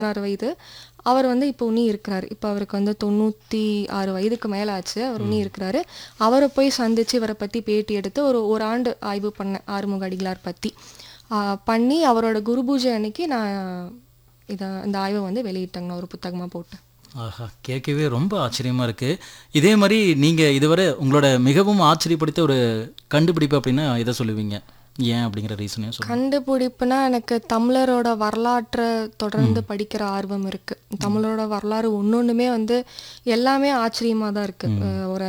பதினாறு வயது அவர் வந்து இப்போ உன்னி இருக்கிறாரு இப்போ அவருக்கு வந்து தொண்ணூற்றி ஆறு வயதுக்கு மேலே ஆச்சு அவர் உன்னி இருக்கிறாரு அவரை போய் சந்திச்சு இவரை பற்றி பேட்டி எடுத்து ஒரு ஒரு ஆண்டு ஆய்வு பண்ணேன் ஆறுமுக அடிகளார் பற்றி பண்ணி அவரோட குரு பூஜை அன்னைக்கு நான் இதை இந்த ஆய்வை வந்து வெளியிட்டேங்கண்ணா ஒரு புத்தகமாக போட்டு ஆஹா கேட்கவே ரொம்ப ஆச்சரியமா இருக்கு இதே மாதிரி நீங்க இதுவரை உங்களோட மிகவும் ஆச்சரியப்படுத்த ஒரு கண்டுபிடிப்பு அப்படின்னா எதை சொல்லுவீங்க ஏன் அப்படிங்கிற ரீசனையும் சொல்லுங்க கண்டுபிடிப்புனா எனக்கு தமிழரோட வரலாற்றை தொடர்ந்து படிக்கிற ஆர்வம் இருக்கு தமிழரோட வரலாறு ஒன்னொன்றுமே வந்து எல்லாமே ஆச்சரியமா தான் இருக்கு அஹ் ஒரு